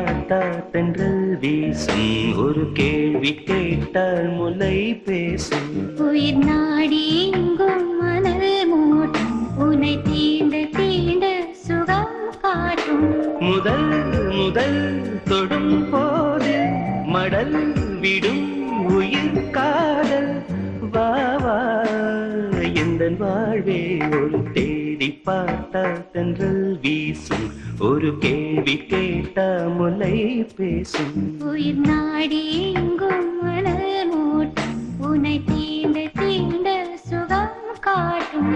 பார்த்தா தென்றல் வீசும் ஒரு கேள்வி கேட்டால் முலை பேசும் உயிர் நாடி எங்கும் மணல் மூட்டும் உன்னை தீண்ட தீண்ட சுகம் காட்டும் முதல் முதல் தொடும் போது மடல் விடும் உயிர் காதல் வா வா எந்த வாழ்வே ஒரு தேடி பார்த்தா தென்றல் வீசும் ஒரு கேள்வி கேட்டா முலை பேசும் உயிர் நாடி எங்கும் மணல் மூட்டும் உன்னை தீண்ட தீண்ட சுகம் காட்டும்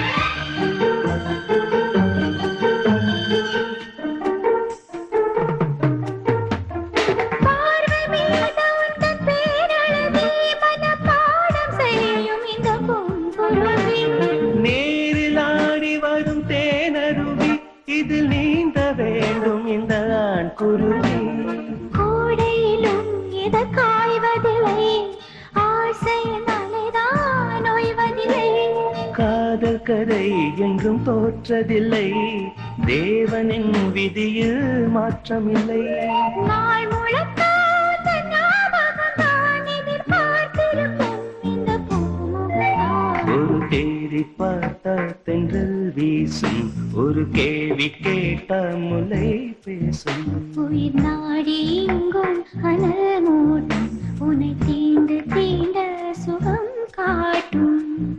பார்வை மீது உந்தன் பேரழகே மனப்பாடம் செய்யும் இந்த பூங்குருவி. நேரில் ஆடி வரும் தேனருவி இதில் நீந்த வேண்டும் இந்த ஆண் குருவி கோடையிலும் இது காய்வதில்லை ஆசையினாலேதான் ஓய்வதில்லை காதல் கரை என்றும் தோற்றதில்லை தேவனின் விதியில் மாற்றமில்லை நாள் முழுக்க உந்தன் ஞாபகம்தான் எதிர்பார்த்திருக்கும் இந்த பூமுகம்தான். ஒரு தேடி பார்த்தா தென்றல் வீசும் ஒரு கேள்வி கேட்டா முலை பேசும் உயிர் நாடி எங்கும் அனல் மூட்டும் உன்னை தீண்டு தீண்ட சுகம் காட்டும்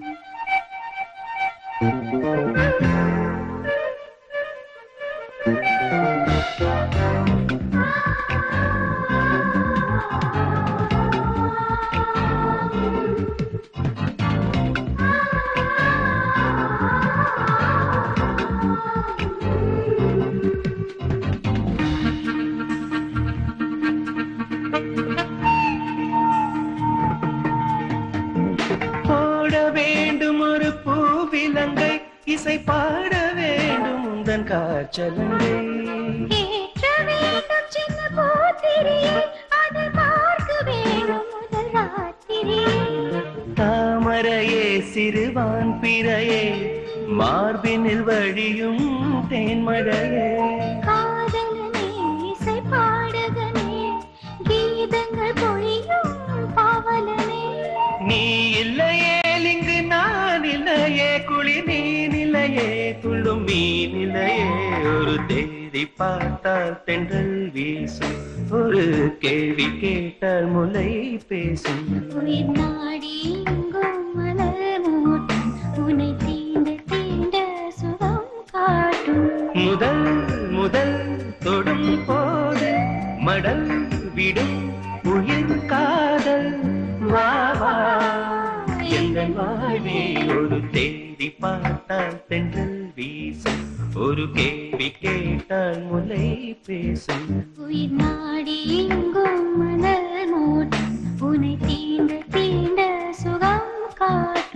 போட வேண்டும் ஒரு பூவிலங்கை இசை பாட வேண்டும் உந்தன் காய்ச்சலங்கை ஏற்ற வேண்டும் சின்ன பூத்திரியை அதை பார்க்க வேண்டும் முதல் ராத்திரியை தாமரையே சிறுவான் பிறையே மார்பினில் வழியும் தேன்மழையே காதலனே இசை பாடகனே கீதங்கள் பொழியும் பாவலனே நீ இல்லையே இங்கு நான் இல்லையே குளி நீ நிலையே துள்ளும் மீ நிலையே ஒரு தேடி பார்த்தால் தென்றல் வீசும் ஒரு கேள்வி கேட்டால் முலை பேசும் உயிர் நாடி எங்கும் மலர் மூட்டும் உன்னை தீண்ட தீண்ட சுகம் காட்டும் முதல் முதல் தொடும் போது மடல் விடும் உயிர் காதல் வா வா எந்த வாழ்வே ஒரு தேடி பார்த்தால் தென்றல் வீசும் ஒரு கேள்வி கேட்டால் முலை பேசும் உயிர் நாடி எங்கும் மலர் மூட்டும் உன்னை தீண்ட தீண்ட சுகம் காட்டும்